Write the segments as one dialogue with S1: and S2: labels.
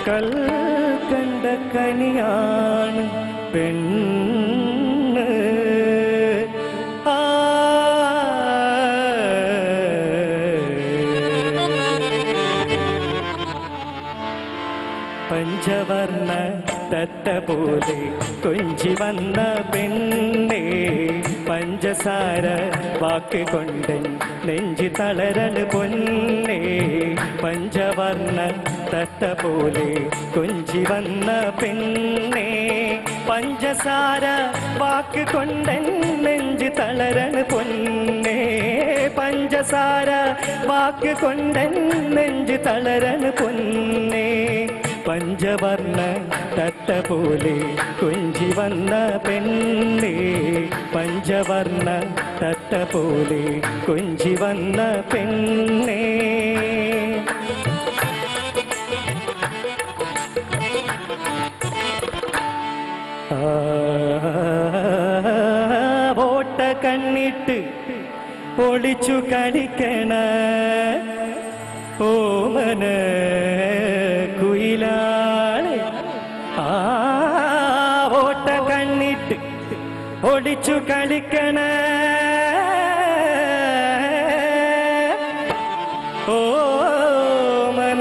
S1: കൽ കണ്ട കനിയാണ് പെണ്ണ് ആ പഞ്ചവർണ്ണ തത്ത പോലെ കൊഞ്ചി വന്ന പെണ്ണേ പഞ്ചസാര വാക്ക് കൊണ്ട് നെഞ്ചി തളരൽ പൊന്നേ പഞ്ചവർണ്ണ തത്ത പോലെ കൊഞ്ചി വന്ന പെണ്ണേ പഞ്ചസാര വാക്ക് കൊണ്ട് നെഞ്ചി തളരൽ പൊന്നേ പഞ്ചസാര വാക്ക് കൊണ്ട് നെഞ്ചി തളരൽ പൊന്നേ പഞ്ചവർണ്ണ തത്ത പോലെ കൊഞ്ചി വന്ന പെണ്ണേ പഞ്ചവർണ്ണ തത്ത പോലെ കൊഞ്ചി വന്ന പെണ്ണേ ആ, ഓട്ട കണ്ണിട്ട് ഒളിച്ചു കളിക്കണ ഓമന കുയിലാളെ ആ ഓട്ട കണ്ണിട്ട് ഒളിച്ചു കളിക്കണ ഓമന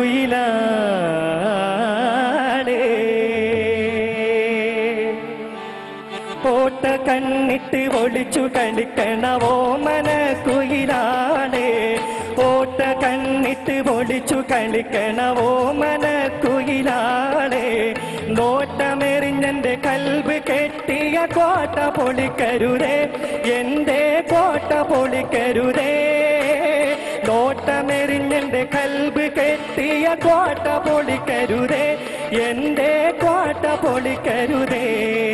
S1: കുയിലാളെ ഓട്ട കണ്ണിട്ട് ഒളിച്ചു കളിക്കണ ഓമന കുയിലാണേ ഓട്ട കണ്ണിട്ട് ഒളിച്ചു കളിക്കണ ഓമന കുയിലാണേ നോട്ടമെറിഞ്ഞെന്റെ കൽബ് കെട്ടിയ കോട്ട പൊളിക്കരുതേ എന്റെ കോട്ട പൊളിക്കരുതേ നോട്ടമെറിഞ്ഞെന്റെ കൽബ് കെട്ടിയ കോട്ട പൊളിക്കരുതേ എന്റെ കോട്ട പൊളിക്കരുതേ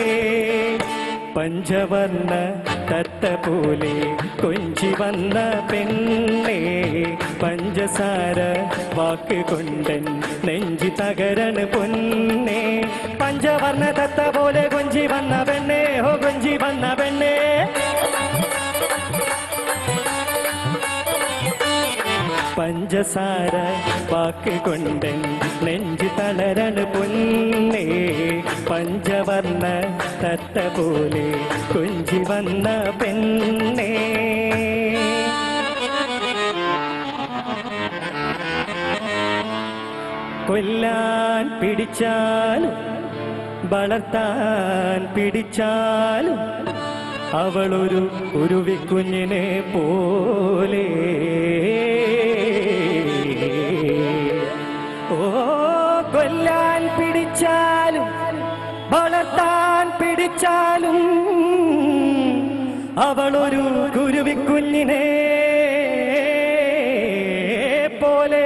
S1: പഞ്ചവർണ്ണ തത്ത പോലെ കൊഞ്ചി വന്ന പെണ്ണേ പഞ്ചസാര വാക്ക് കൊണ്ടൻ നെഞ്ചി തകരണ് പൊന്നേ പഞ്ചവർണ്ണ തത്ത പോലെ കൊഞ്ചി വന്ന പെണ്ണേ ഹോ കൊഞ്ചി വന്ന പെണ്ണേ പഞ്ചസാര വാക്ക് കൊണ്ടൻ നെഞ്ചി തളരണ് പൊന്നേ പഞ്ചവർണ്ണ തത്ത പോലെ കൊഞ്ചി വന്ന പെണ്ണേ കൊല്ലാൻ പിടിച്ചാലും വളർത്താൻ പിടിച്ചാലും അവളൊരു കുരുവിക്കുഞ്ഞിനെ പോലെ ഓ കൊല്ലാൻ പിടിച്ചാലും വളർത്താൻ പിടിച്ചാലും അവളൊരു കുരുവിക്കുഞ്ഞിനെ പോലെ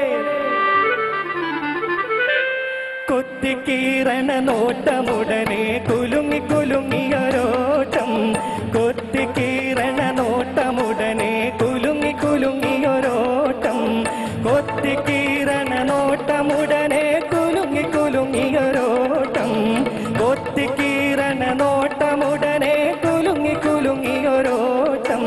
S1: കൊത്തിക്കീറണ നോട്ടമുടനെ കുലുങ്ങി കുലുങ്ങിയൊരോട്ടം കൊത്തിക്കീറണ നോട്ടമുടനെ കുലുങ്ങി കുലുങ്ങിയൊരോട്ടം കൊത്തിക്കീറണ നോട്ടമുടനെ കുലുങ്ങി കുലുങ്ങിയൊരോട്ടം കൊത്തിക്കീറണ നോട്ടമുടനെ കുലുങ്ങി കുലുങ്ങിയൊരോട്ടം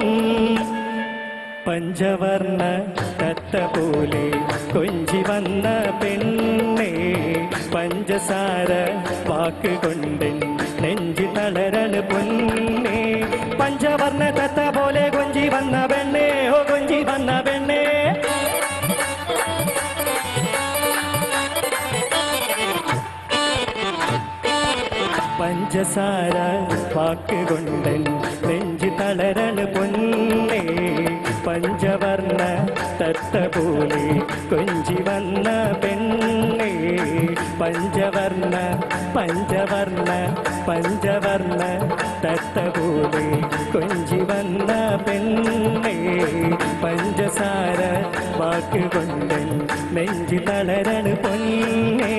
S1: പഞ്ചവർണ്ണ തത്ത പോലെ കൊഞ്ചി വന്ന പെണ്ണേ പഞ്ചസാര വാക്ക് കൊണ്ട് നെഞ്ചി തളരണ് പൊന്നേ പഞ്ചവർണ്ണ തത്ത പോലെ കൊഞ്ചി വന്ന പെണ്ണേ ഓ കൊഞ്ചി വന്ന പെണ്ണേ പഞ്ചസാര വാക്ക് കൊണ്ടൻ നെഞ്ചി തളരണ് പൊന്നേ പഞ്ചവർണ്ണ തത്ത പോലെ കൊഞ്ചി വന്ന പെണ്ണേ പഞ്ചവർണ്ണ പഞ്ചവർണ്ണ പഞ്ചവർണ്ണ തത്ത പോലെ കൊഞ്ചി വന്ന പെണ്ണേ പഞ്ചസാര വാക്ക് കൊണ്ടൻ നെഞ്ചി തളരണ് പൊന്നേ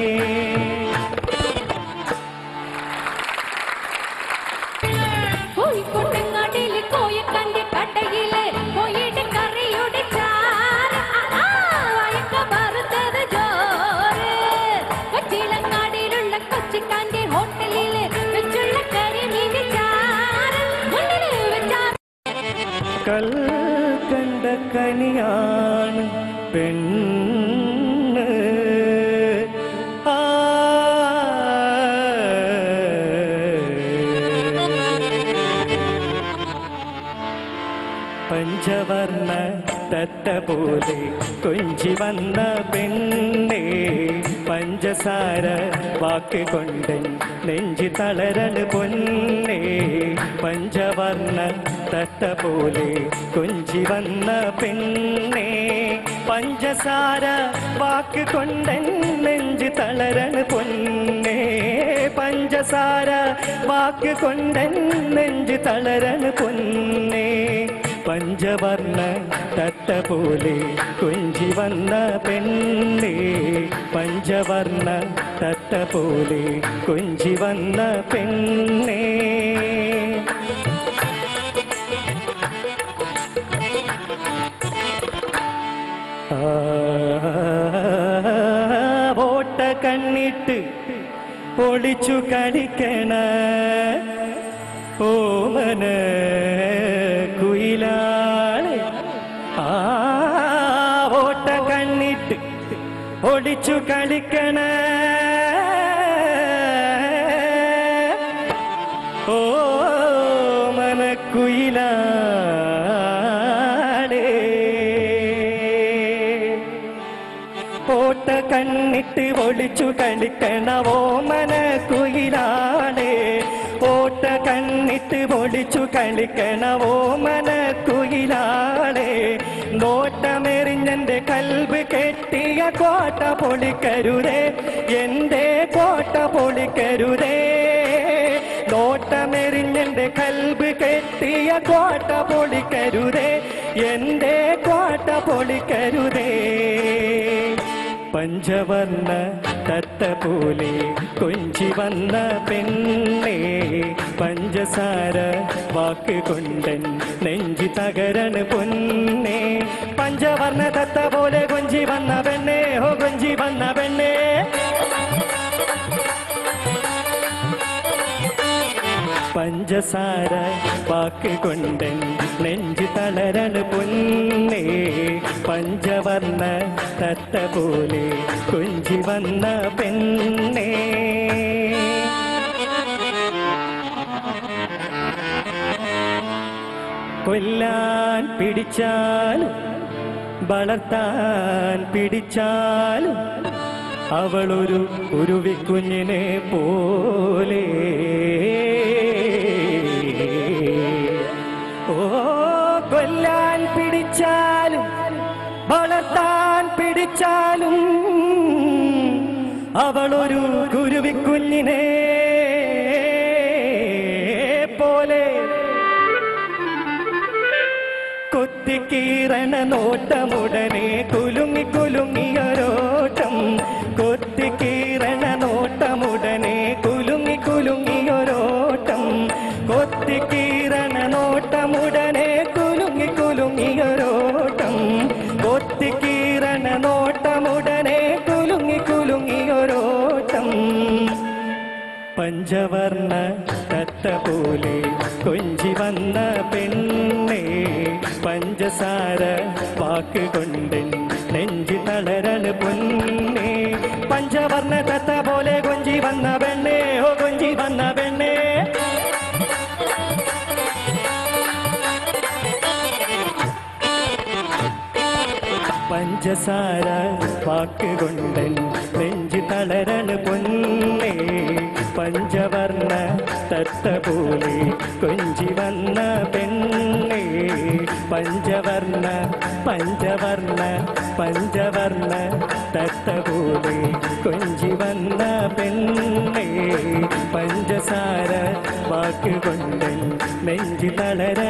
S2: കോഴിക്കോട്ടെങ്ങാടിയില് കോയക്കണ്ടി കടയില് കോഴിയുടെ കറിയുടെ ചാറ് ആ, ആ, വഴക്ക വറുത്തത് ചോറ് കൊച്ചിയിലങ്ങാടിയിലുള്ള കൊച്ചിക്കാന്റെ ഹോട്ടലില് വെച്ചുള്ള കരിമീൻ ചാറ് മുന്നില് വെച്ചാ
S1: കൽ കണ്ട കനിയാണ് പെണ്ണ് തത്ത പോലെ കൊഞ്ചി വന്ന പെണ്ണേ പഞ്ചസാര വാക്ക് കൊണ്ടൻ നെഞ്ചി തളരണ് പൊന്നേ പഞ്ചവർണ്ണ തത്ത പോലെ കൊഞ്ചി വന്ന പെണ്ണേ പഞ്ചസാര വാക്ക് കൊണ്ടൻ നെഞ്ചി തളരണ് പൊന്നേ പഞ്ചസാര വാക്ക് കൊണ്ടൻ നെഞ്ച് തളരണ് പൊന്നേ പഞ്ചവർണ്ണ തത്ത പോലെ കൊഞ്ചി വന്ന പെണ്ണേ പഞ്ചവർണ്ണ തത്ത പോലെ കൊഞ്ചി വന്ന പെണ്ണേ ഓട്ട കണ്ണിട്ട് ഒളിച്ചു കളിക്കണ ഓമന കുയിലാണ് ആ ഓട്ട കണ്ണിട്ട് ഒളിച്ചു കളിക്കണ ഓമന കുയിലാടേ ഓട്ട കണ്ണിട്ട് ഒളിച്ചു കളിക്കണ ഓമന കുയിലാണേ ഓട്ട കണ്ണിട്ട് ഒളിച്ചു കളിക്കണ ഓമന കുയിലാണേ നോട്ടമെറിഞ്ഞെന്റെ കൽബ് കെട്ടിയ കോട്ട പൊളിക്കരുതേ എന്റെ കോട്ട പൊളിക്കരുതേ നോട്ടമെറിഞ്ഞെന്റെ കൽബ് കെട്ടിയ കോട്ട പൊളിക്കരുതേ എന്റെ കോട്ട പൊളിക്കരുതേ പഞ്ചവർണ്ണ തത്ത പോലെ കൊഞ്ചി വന്ന പെണ്ണേ പഞ്ചസാര വാക്ക് കൊണ്ടൻ നെഞ്ചി തകരണ് പൊന്നേ പഞ്ചവർണ്ണ തത്ത പോലെ കൊഞ്ചി വന്ന പെണ്ണേ ഹോ കൊഞ്ചി വന്ന പെണ്ണേ പഞ്ചസാര വാക്ക് കൊണ്ടൻ നെഞ്ചു തളരണ പൊന്നേ പഞ്ചവർണ്ണ തത്ത പോലെ കൊഞ്ചി വന്ന പെണ്ണേ കൊല്ലാൻ പിടിച്ചാലും വളർത്താൻ പിടിച്ചാലും അവളൊരു കുരുവിക്കുഞ്ഞിനെ പോലെ ഓ കൊല്ലാൻ പിടിച്ചാലും വളർത്താൻ പിടിച്ചാലും അവളൊരു കുരുവിക്കുഞ്ഞിനെ പോലെ കൊത്തിക്കീറണ നോട്ടമുടനെ കുലുങ്ങി കുലുങ്ങിയൊരോട്ടം കൊത്തിക്കീറണ നോട്ടമുടനെ കുലുങ്ങി കുലുങ്ങിയൊരോട്ടം കൊത്തിക്കീറണ നോട്ടമുടനെ കുലുങ്ങി കുലുങ്ങിയൊരോട്ടം കൊത്തിക്കീറണ നോട്ടമുടനെ കുലുങ്ങി കുലുങ്ങിയൊരോട്ടം പഞ്ചവർണ്ണ തത്ത പോലെ കൊഞ്ചി വന്ന പെണ്ണേ പഞ്ചസാര വാക്ക് കൊണ്ടൻ നെഞ്ചി തളരണ് പൊന്നേ പഞ്ചവർണ്ണ തത്ത പോലെ കൊഞ്ചി വന്ന പെണ്ണേ ഓ കൊഞ്ചി വന്ന പെണ്ണേ പഞ്ചസാര വാക്ക് കൊണ്ടൻ നെഞ്ചി തളരണ് പൊന്നേ പഞ്ചവർണ്ണ തത്ത പോലെ കൊഞ്ചി വന്ന പെണ്ണേ പഞ്ചവർണ്ണ പഞ്ചവർണ്ണ പഞ്ചവർണ്ണ തത്ത പോലെ കൊഞ്ചി വന്ന പെണ്ണേ പഞ്ചസാര വാക്ക് കൊണ്ടൻ നെഞ്ചി തളര